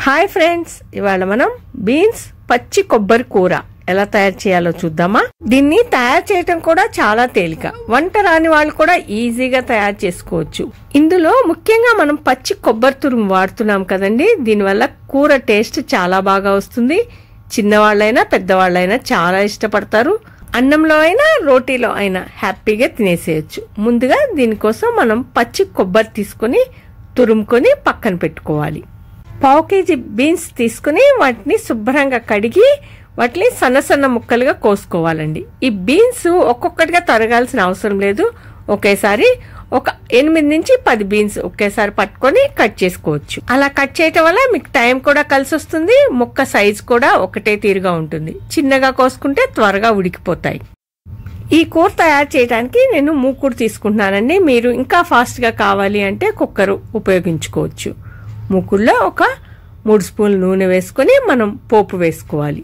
hi friends ఇవాళ మనం beans పచ్చి కొబ్బరి కూర ఎలా తయారు చేయాలో చూద్దామా దీన్ని తయారు చేయటం కూడా చాలా తేలిక వంట రాని వాళ్ళు కూడా ఈజీగా తయారు చేసుకోవచ్చు ఇందులో ముఖ్యంగా మనం పచ్చి కొబ్బరి తురుము వాడుతున్నాం కదండి దీనివల్ల కూర టేస్ట్ చాలా బాగా వస్తుంది చిన్నవాళ్ళైనా పెద్దవాళ్ళైనా చాలా ఇష్టపడతారు అన్నంలో అయినా రోటీలో అయినా హ్యాపీగా తినేసేయచ్చు ముందుగా దీనికోసం మనం పచ్చి కొబ్బరి తీసుకొని తురుముకొని పక్కన పెట్టుకోవాలి పావు కేజీ బీన్స్ తీసుకుని వాటిని శుభ్రంగా కడిగి వాటిని సన్న సన్న ముక్కలుగా కోసుకోవాలండి ఈ బీన్స్ ఒక్కొక్కటిగా తరగాల్సిన అవసరం లేదు ఒకేసారి ఒక ఎనిమిది నుంచి పది బీన్స్ ఒకేసారి పట్టుకొని కట్ చేసుకోవచ్చు అలా కట్ చేయటం వల్ల మీకు టైం కూడా కలిసి వస్తుంది ముక్క సైజ్ కూడా ఒకటే తీరుగా ఉంటుంది చిన్నగా కోసుకుంటే త్వరగా ఉడికిపోతాయి ఈ కూర తయారు చేయడానికి నేను మూకుడు తీసుకుంటున్నానండి మీరు ఇంకా ఫాస్ట్గా కావాలి అంటే కుక్కర్ ఉపయోగించుకోవచ్చు మూకుడులో ఒక మూడు స్పూన్లు నూనె వేసుకొని మనం పోపు వేసుకోవాలి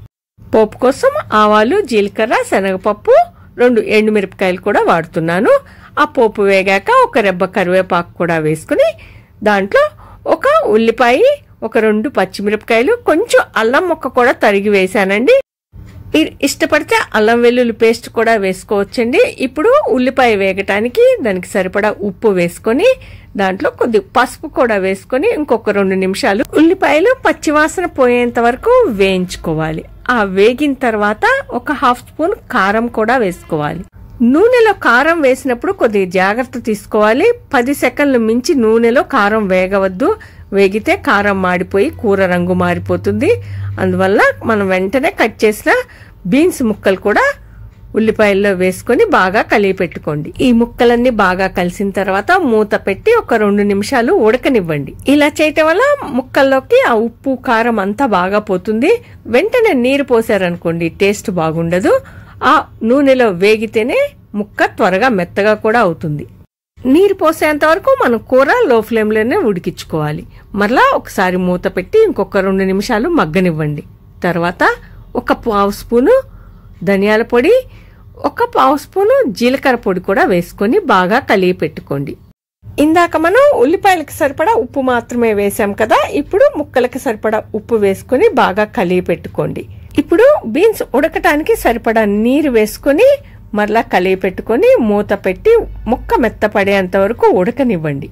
పోపు కోసం ఆవాలు జీలకర్ర శనగపప్పు రెండు ఎండుమిరపకాయలు కూడా వాడుతున్నాను ఆ పోపు వేగాక ఒక రెబ్బ కరివేపాకు కూడా వేసుకుని దాంట్లో ఒక ఉల్లిపాయ ఒక రెండు పచ్చిమిరపకాయలు కొంచెం అల్లం ముక్క కూడా తరిగి వేశానండి మీరు ఇష్టపడితే అల్లం వెల్లుల్లి పేస్ట్ కూడా వేసుకోవచ్చండి ఇప్పుడు ఉల్లిపాయ వేగటానికి దానికి సరిపడా ఉప్పు వేసుకొని దాంట్లో కొద్ది పసుపు కూడా వేసుకొని ఇంకొక రెండు నిమిషాలు ఉల్లిపాయలు పచ్చివాసన పోయేంత వరకు వేయించుకోవాలి ఆ వేగిన తర్వాత ఒక హాఫ్ స్పూన్ కారం కూడా వేసుకోవాలి నూనెలో కారం వేసినప్పుడు కొద్దిగా జాగ్రత్త తీసుకోవాలి పది సెకండ్లు మించి నూనెలో కారం వేగవద్దు వేగితే కారం మాడిపోయి కూర రంగు మారిపోతుంది అందువల్ల మనం వెంటనే కట్ చేసిన బీన్స్ ముక్కలు కూడా ఉల్లిపాయల్లో వేసుకొని బాగా కలిగి పెట్టుకోండి ఈ ముక్కలన్నీ బాగా కలిసిన తర్వాత మూత పెట్టి ఒక రెండు నిమిషాలు ఉడకనివ్వండి ఇలా చేయటం వల్ల ముక్కల్లోకి ఆ ఉప్పు కారం అంతా బాగా పోతుంది వెంటనే నీరు పోసారనుకోండి టేస్ట్ బాగుండదు ఆ నూనెలో వేగితేనే ముక్క త్వరగా మెత్తగా కూడా అవుతుంది నీరు పోసేంత వరకు మనం కూర లో ఫ్లేమ్లోనే ఉడికించుకోవాలి మరలా ఒకసారి మూత పెట్టి ఇంకొక రెండు నిమిషాలు మగ్గనివ్వండి తర్వాత ఒక పావు స్పూను ధనియాల పొడి ఒక పావు స్పూను జీలకర్ర పొడి కూడా వేసుకొని బాగా కలిగి పెట్టుకోండి ఇందాక మనం ఉల్లిపాయలకు సరిపడా ఉప్పు మాత్రమే వేసాం కదా ఇప్పుడు ముక్కలకి సరిపడా ఉప్పు వేసుకొని బాగా కలిగి పెట్టుకోండి ఇప్పుడు బీన్స్ ఉడకటానికి సరిపడా నీరు వేసుకొని మరలా కలిగి పెట్టుకొని మూత పెట్టి ముక్క మెత్తపడేంత వరకు ఉడకనివ్వండి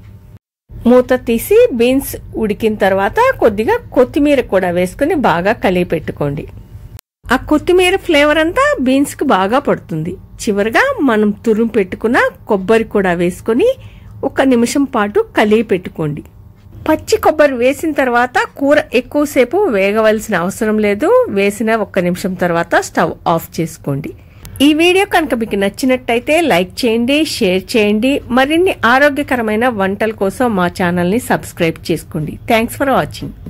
మూత తీసి బీన్స్ ఉడికిన తర్వాత కొద్దిగా కొత్తిమీర కూడా వేసుకుని బాగా కలిగి పెట్టుకోండి ఆ కొత్తిమీర ఫ్లేవర్ అంతా బీన్స్ కు బాగా పడుతుంది చివరిగా మనం తురుము పెట్టుకున్న కొబ్బరి కూడా వేసుకొని ఒక నిమిషం పాటు కలిగి పెట్టుకోండి పచ్చి కొబ్బరి వేసిన తర్వాత కూర ఎక్కువసేపు వేగవలసిన అవసరం లేదు వేసిన ఒక్క నిమిషం తర్వాత స్టవ్ ఆఫ్ చేసుకోండి ఈ వీడియో కనుక మీకు నచ్చినట్టయితే లైక్ చేయండి షేర్ చేయండి మరిన్ని ఆరోగ్యకరమైన వంటల కోసం మా ఛానల్ని సబ్స్క్రైబ్ చేసుకోండి థ్యాంక్స్ ఫర్ వాచింగ్